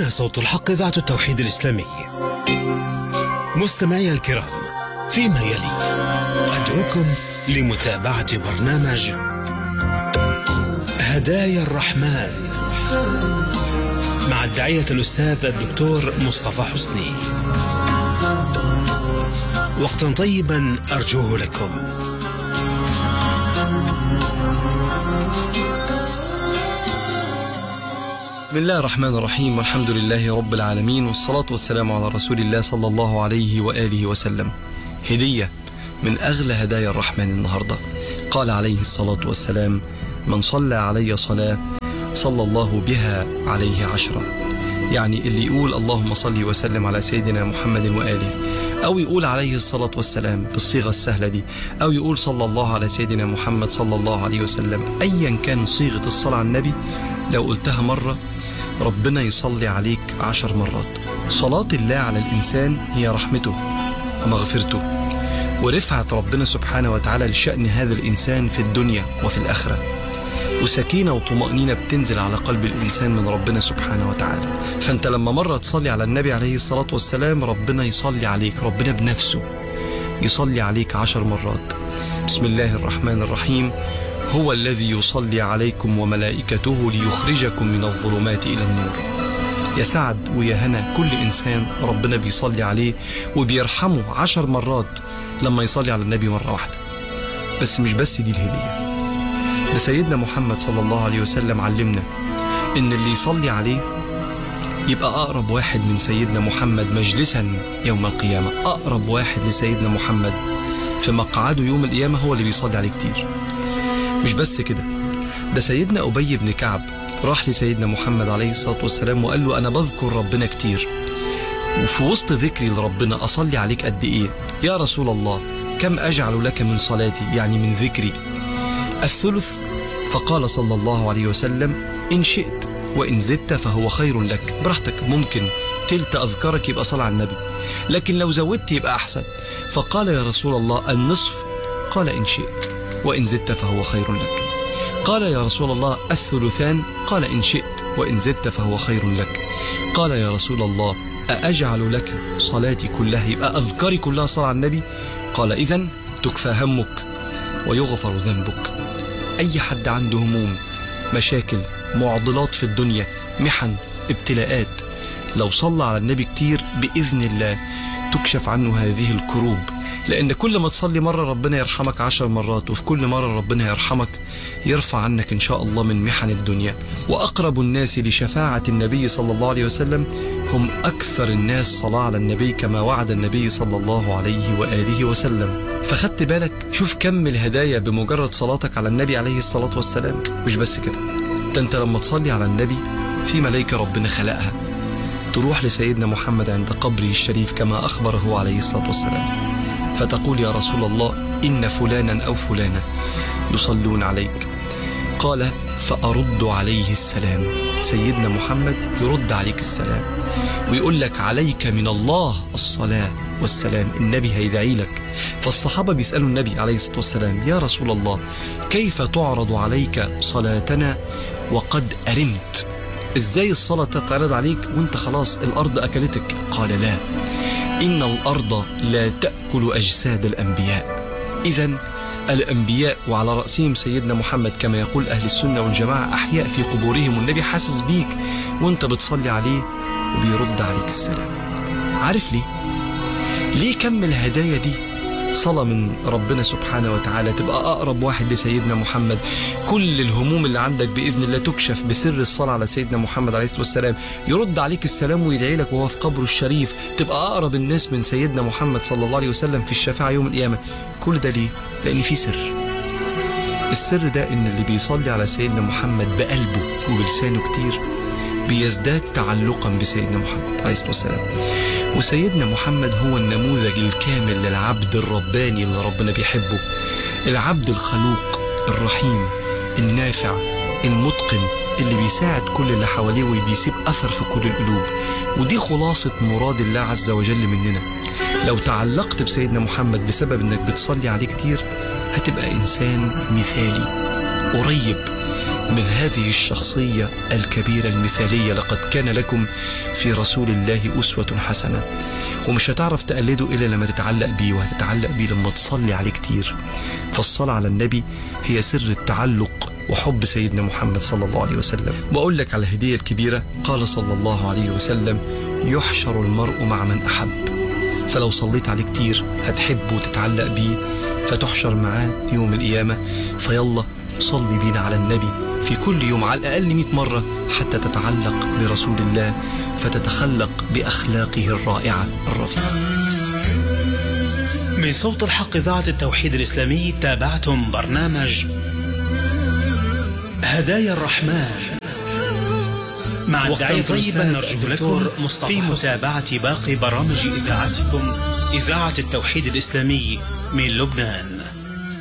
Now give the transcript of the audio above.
هنا صوت الحق إذاعة التوحيد الإسلامي مستمعي الكرام فيما يلي أدعوكم لمتابعة برنامج هدايا الرحمن مع الداعية الأستاذ الدكتور مصطفى حسني وقتا طيبا أرجوه لكم بسم الله الرحمن الرحيم والحمد لله رب العالمين والصلاة والسلام على رسول الله صلى الله عليه وآله وسلم هدية من أغلى هدايا الرحمن النهاردة قال عليه الصلاة والسلام من صلى علي صلاة صلى الله بها عليه عشرة يعني اللي يقول اللهم صل وسلم على سيدنا محمد وآله أو يقول عليه الصلاة والسلام بالصيغة السهلة دي أو يقول صلى الله على سيدنا محمد صلى الله عليه وسلم أيا كان صيغة الصلاة على النبي لو قلتها مرة ربنا يصلي عليك عشر مرات صلاة الله على الإنسان هي رحمته ومغفرته ورفعة ربنا سبحانه وتعالى لشأن هذا الإنسان في الدنيا وفي الآخرة وسكينة وطمأنينة بتنزل على قلب الإنسان من ربنا سبحانه وتعالى فأنت لما مرة تصلي على النبي عليه الصلاة والسلام ربنا يصلي عليك ربنا بنفسه يصلي عليك عشر مرات بسم الله الرحمن الرحيم هو الذي يصلي عليكم وملائكته ليخرجكم من الظلمات إلى النور يا سعد ويا هنا كل إنسان ربنا بيصلي عليه وبيرحمه عشر مرات لما يصلي على النبي مرة واحدة بس مش بس دي الهدية ده سيدنا محمد صلى الله عليه وسلم علمنا إن اللي يصلي عليه يبقى أقرب واحد من سيدنا محمد مجلسا يوم القيامة أقرب واحد لسيدنا محمد في مقعده يوم القيامة هو اللي بيصلي عليه كتير مش بس كده ده سيدنا أبي بن كعب راح لسيدنا محمد عليه الصلاة والسلام وقال له أنا بذكر ربنا كتير وفي وسط ذكري لربنا أصلي عليك قد إيه يا رسول الله كم أجعل لك من صلاتي يعني من ذكري الثلث فقال صلى الله عليه وسلم إن شئت وإن زدت فهو خير لك براحتك ممكن تلت أذكارك يبقى صلاة على النبي لكن لو زودت يبقى أحسن فقال يا رسول الله النصف قال إن شئت وإن زدت فهو خير لك قال يا رسول الله الثلثان قال إن شئت وإن زدت فهو خير لك قال يا رسول الله أأجعل لك صلاتي كلها يبقى أذكاري كلها صلاة على النبي قال إذا تكفى همك ويغفر ذنبك أي حد عنده هموم مشاكل معضلات في الدنيا محن ابتلاءات لو صلى على النبي كتير بإذن الله تكشف عنه هذه الكروب لأن كل ما تصلي مرة ربنا يرحمك عشر مرات وفي كل مرة ربنا يرحمك يرفع عنك إن شاء الله من محن الدنيا وأقرب الناس لشفاعة النبي صلى الله عليه وسلم هم أكثر الناس صلاة على النبي كما وعد النبي صلى الله عليه وآله وسلم فخدت بالك شوف كم الهدايا بمجرد صلاتك على النبي عليه الصلاة والسلام مش بس كده ده انت لما تصلي على النبي في ملائكة ربنا خلقها تروح لسيدنا محمد عند قبره الشريف كما أخبره عليه الصلاة والسلام فتقول يا رسول الله إن فلانا أو فلانة يصلون عليك قال فأرد عليه السلام سيدنا محمد يرد عليك السلام ويقول لك عليك من الله الصلاة والسلام النبي هيدعي لك فالصحابة بيسألوا النبي عليه الصلاة والسلام يا رسول الله كيف تعرض عليك صلاتنا وقد أرمت ازاي الصلاة تتعرض عليك وانت خلاص الأرض أكلتك قال لا إن الأرض لا تأكل أجساد الأنبياء إذا الأنبياء وعلى رأسهم سيدنا محمد كما يقول أهل السنة والجماعة أحياء في قبورهم والنبي حاسس بيك وانت بتصلي عليه وبيرد عليك السلام عارف ليه؟ ليه كم الهدايا دي صلاة من ربنا سبحانه وتعالى تبقى أقرب واحد لسيدنا محمد كل الهموم اللي عندك بإذن الله تكشف بسر الصلاة على سيدنا محمد عليه الصلاة والسلام يرد عليك السلام ويدعي لك وهو في قبره الشريف تبقى أقرب الناس من سيدنا محمد صلى الله عليه وسلم في الشفاعة يوم القيامة كل ده ليه؟ لأن في سر السر ده إن اللي بيصلي على سيدنا محمد بقلبه وبلسانه كتير بيزداد تعلقا بسيدنا محمد عليه الصلاة والسلام وسيدنا محمد هو النموذج الكامل للعبد الرباني اللي ربنا بيحبه العبد الخلوق الرحيم النافع المتقن اللي بيساعد كل اللي حواليه وبيسيب أثر في كل القلوب ودي خلاصة مراد الله عز وجل مننا لو تعلقت بسيدنا محمد بسبب انك بتصلي عليه كتير هتبقى انسان مثالي قريب من هذه الشخصية الكبيرة المثالية لقد كان لكم في رسول الله أسوة حسنة ومش هتعرف تقلده إلا لما تتعلق بيه وهتتعلق بيه لما تصلي عليه كتير فالصلاة على النبي هي سر التعلق وحب سيدنا محمد صلى الله عليه وسلم وأقول لك على الهدية الكبيرة قال صلى الله عليه وسلم يحشر المرء مع من أحب فلو صليت عليه كتير هتحبه وتتعلق بيه فتحشر معاه يوم القيامة فيلا صلي بينا على النبي في كل يوم على الأقل 100 مرة حتى تتعلق برسول الله فتتخلق بأخلاقه الرائعة الرفيعة من صوت الحق إذاعة التوحيد الإسلامي تابعتم برنامج هدايا الرحمن مع وقتا الداعية طيبا الأستاذ نرجو الدكتور لكم في متابعة باقي برامج إذاعتكم إذاعة التوحيد الإسلامي من لبنان